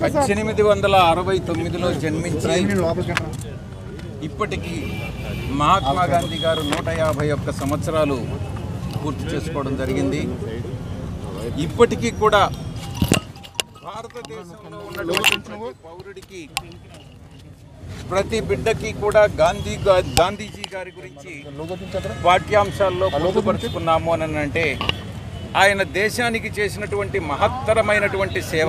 పద్దెనిమిది వందల అరవై తొమ్మిదిలో జన్మించి ఇప్పటికీ మహాత్మా గాంధీ గారు నూట యాభై ఒక్క సంవత్సరాలు పూర్తి చేసుకోవడం జరిగింది ఇప్పటికీ కూడా భారతదేశంలో ఉన్నటువంటి ప్రతి పౌరుడికి ప్రతి బిడ్డకి కూడా గాంధీ గా- గాంధీజీ గారి గురించి పాఠ్యాంశాల్లో పొందుపరుచుకున్నాము అని అంటే ఆయన దేశానికి చేసినటువంటి మహత్తరమైనటువంటి సేవ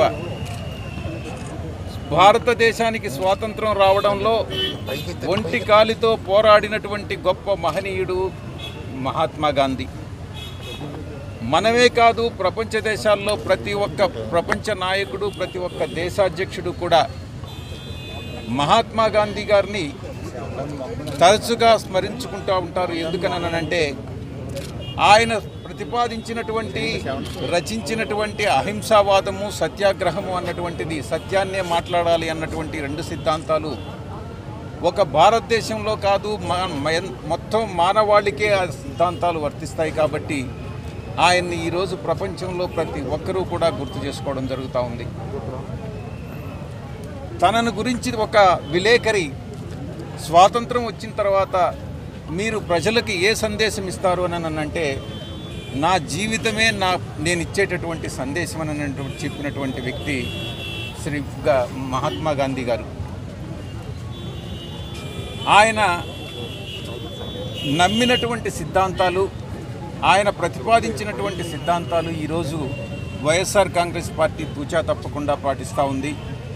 భారతదేశానికి స్వాతంత్రం రావడంలో ఒంటి కాలితో పోరాడినటువంటి గొప్ప మహనీయుడు మహాత్మా గాంధీ మనమే కాదు ప్రపంచ దేశాల్లో ప్రతి ఒక్క ప్రపంచ నాయకుడు ప్రతి ఒక్క దేశాధ్యక్షుడు కూడా మహాత్మా గాంధీ గారిని తరచుగా స్మరించుకుంటూ ఉంటారు ఎందుకనంటే ఆయన ప్రతిపాదించినటువంటి రచించినటువంటి అహింసావాదము సత్యాగ్రహము అన్నటువంటిది సత్యాన్నే మాట్లాడాలి అన్నటువంటి రెండు సిద్ధాంతాలు ఒక భారతదేశంలో కాదు మా- మ- మొత్తం మానవాళికే ఆ సిద్ధాంతాలు వర్తిస్తాయి కాబట్టి ఆయన్ని ఈరోజు ప్రపంచంలో ప్రతి ఒక్కరూ కూడా గుర్తు చేసుకోవడం జరుగుతూ ఉంది తనను గురించి ఒక విలేకరి స్వాతంత్రం వచ్చిన తర్వాత మీరు ప్రజలకి ఏ సందేశం ఇస్తారు అని నన్ను అంటే నా జీవితమే నా నేను ఇచ్చేటటువంటి సందేశం అని అన్నటువంటి చెప్పినటువంటి వ్యక్తి శ్రీ గా- మహాత్మా గాంధీ గారు ఆయన నమ్మినటువంటి సిద్ధాంతాలు ఆయన ప్రతిపాదించినటువంటి సిద్ధాంతాలు ఈరోజు వైఎస్ఆర్ కాంగ్రెస్ పార్టీ తూచా తప్పకుండా పాటిస్తూ ఉంది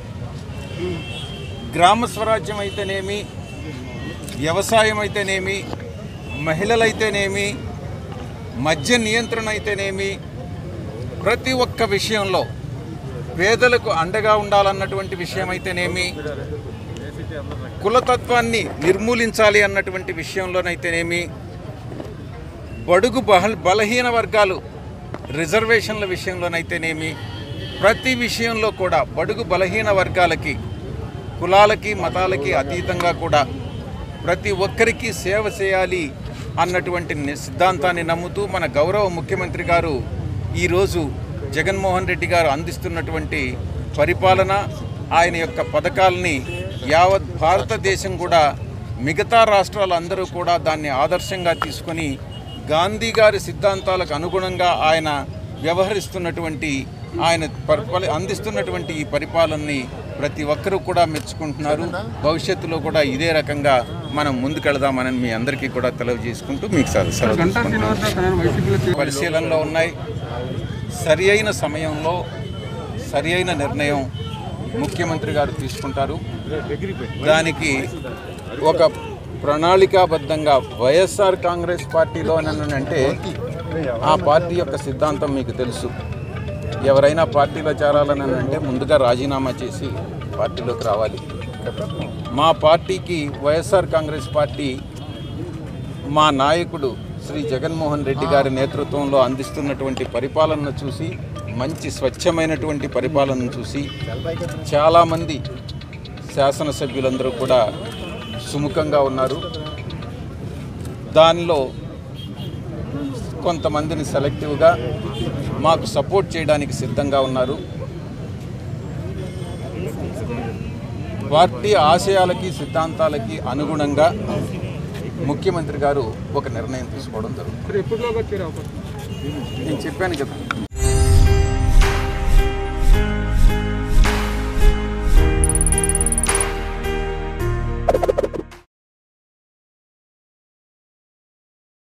గ్రామ స్వరాజ్యం అయితేనేమి వ్యవసాయం అయితేనేమి మహిళలైతేనేమి మద్య నియంత్రణ అయితేనేమి ప్రతి ఒక్క విషయంలో పేదలకు అండగా ఉండాలన్నటువంటి విషయం అయితేనేమి కులతత్వాన్ని నిర్మూలించాలి అన్నటువంటి విషయంలోనైతేనేమి బడుగు బహ బలహీన వర్గాలు రిజర్వేషన్ల విషయంలోనైతేనేమి ప్రతి విషయంలో కూడా బడుగు బలహీన వర్గాలకి కులాలకి మతాలకి అతీతంగా కూడా ప్రతి ఒక్కరికి సేవ చేయాలి అన్నటువంటి ని- సిద్ధాంతాన్ని నమ్ముతూ మన గౌరవ ముఖ్యమంత్రి గారు ఈరోజు జగన్మోహన్ రెడ్డి గారు అందిస్తున్నటువంటి పరిపాలన ఆయన యొక్క పథకాలని యావత్ భారతదేశం కూడా మిగతా రాష్ట్రాలందరూ కూడా దాన్ని ఆదర్శంగా తీసుకొని గాంధీ గారి సిద్ధాంతాలకు అనుగుణంగా ఆయన వ్యవహరిస్తున్నటువంటి ఆయన పరిపాల అందిస్తున్నటువంటి ఈ పరిపాలనని ప్రతి ఒక్కరూ కూడా మెచ్చుకుంటున్నారు భవిష్యత్తులో కూడా ఇదే రకంగా మనం ముందుకెళదామని మీ అందరికీ కూడా తెలియజేసుకుంటూ మీకు సెలవు సెలవు తీసుకుంటున్నాను. పరిశీలనలో ఉన్నాయి సరి అయిన సమయంలో సరి అయిన నిర్ణయం ముఖ్యమంత్రి గారు తీసుకుంటారు దానికి ఒక ప్రణాళికాబద్ధంగా వైఎస్ఆర్ కాంగ్రెస్ పార్టీలో అంటే ఆ పార్టీ యొక్క సిద్ధాంతం మీకు తెలుసు ఎవరైనా పార్టీలో చేరాలని అంటే ముందుగా రాజీనామా చేసి పార్టీలోకి రావాలి మా పార్టీకి వైఎస్ఆర్ కాంగ్రెస్ పార్టీ మా నాయకుడు శ్రీ జగన్మోహన్ రెడ్డి గారి నేతృత్వంలో అందిస్తున్నటువంటి పరిపాలనను చూసి మంచి స్వచ్ఛమైనటువంటి పరిపాలనను చూసి చాలామంది శాసనసభ్యులందరూ కూడా సుముఖంగా ఉన్నారు దానిలో కొంతమందిని సెలెక్టివ్గా మాకు సపోర్ట్ చేయడానికి సిద్ధంగా ఉన్నారు పార్టీ ఆశయాలకి సిద్ధాంతాలకి అనుగుణంగా ముఖ్యమంత్రి గారు ఒక నిర్ణయం తీసుకోవడం జరుగుతుంది నేను చెప్పాను కదా